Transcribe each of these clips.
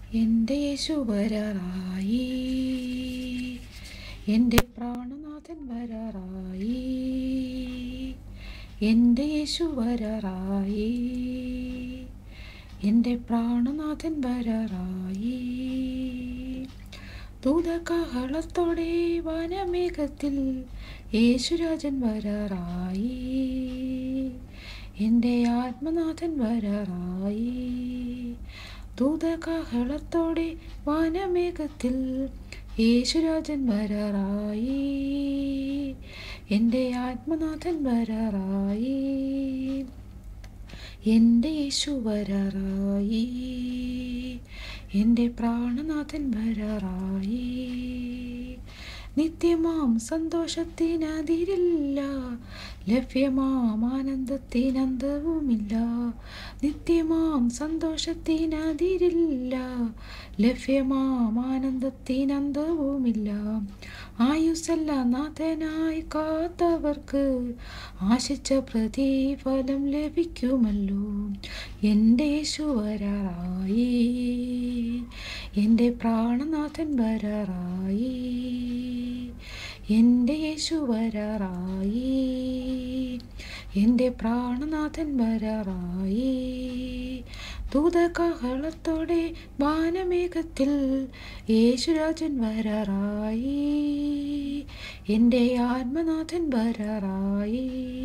എൻ്റെ യേശു വരാറായി എൻ്റെ പ്രാണനാഥൻ വരാറായി എൻ്റെ യേശു വരാറായി എൻ്റെ പ്രാണനാഥൻ വരാറായി ദൂതകാഹളത്തോടെ വനമേഘത്തിൽ യേശുരാജൻ വരാറായി എൻ്റെ ആത്മനാഥൻ വരാറായി ദൂതകാഹളത്തോടെ വനമേഘത്തിൽ യേശുരാജൻ വരാറായി എൻ്റെ ആത്മനാഥൻ വരാറായി എൻ്റെ യേശു വരാറായി എൻ്റെ പ്രാണനാഥൻ വരാറായി നിത്യമാം സന്തോഷത്തിനതിരില്ല ലഭ്യമാം ആനന്ദത്തിനന്തവുമില്ല നിത്യമാം സന്തോഷത്തിനതിരില്ല ലഭ്യമാം ആനന്ദത്തിനന്തവുമില്ല ആയുസല്ല നാഥനായി കാത്തവർക്ക് ആശിച്ച പ്രതിഫലം ലഭിക്കുമല്ലോ എൻ്റെ യേശു വരാറായി എൻ്റെ പ്രാണനാഥൻ വരാറായി എൻ്റെ യേശു വരാറായി എൻ്റെ പ്രാണനാഥൻ വരാറായി ദൂതകാഹളത്തോടെ വാനമേഘത്തിൽ യേശുരാജൻ വരാറായി എൻ്റെ ആത്മനാഥൻ വരാറായി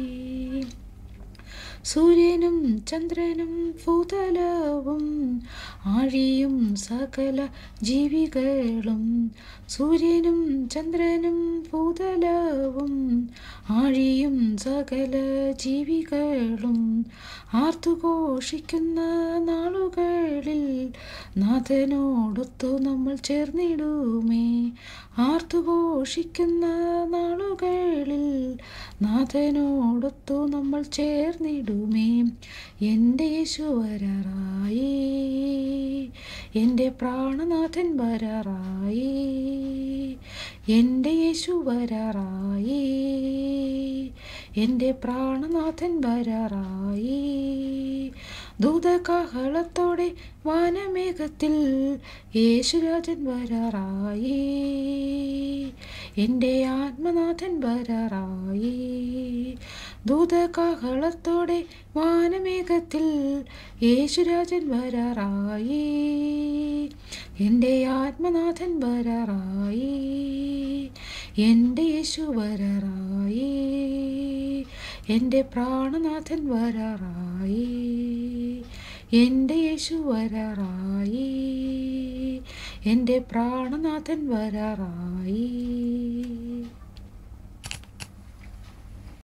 സൂര്യനും ചന്ദ്രനും ഭൂതലവും ആഴിയും സകല ജീവികളും സൂര്യനും ചന്ദ്രനും ഭൂതലവും ആഴിയും സകല ജീവികളും ആർത്തുഘോഷിക്കുന്ന നാളുകളിൽ നാഥനോടൊത്തു നമ്മൾ ചേർന്നിടുമേ ആർത്തുഘോഷിക്കുന്ന നാളുകളിൽ നാഥനോടൊത്തു നമ്മൾ ചേർന്നിടുമേ എൻ്റെ യേശു വരാറായി എൻ്റെ പ്രാണനാഥൻ വരാറായി എൻ്റെ യേശു വരാറായി എൻ്റെ പ്രാണനാഥൻ വരാറായി ദൂതകാഹളത്തോടെ വാനമേഘത്തിൽ യേശുരാജൻ വരാറായി എൻ്റെ ആത്മനാഥൻ വരാറായി ദൂതകാഹളത്തോടെ വാനമേഘത്തിൽ യേശുരാജൻ വരാറായി എൻ്റെ ആത്മനാഥൻ വരാറായി എൻ്റെ യേശു വരാറായി എൻ്റെ പ്രാണനാഥൻ വരാറായി എൻ്റെ യേശു വരാറായി എൻ്റെ പ്രാണനാഥൻ വരാറായി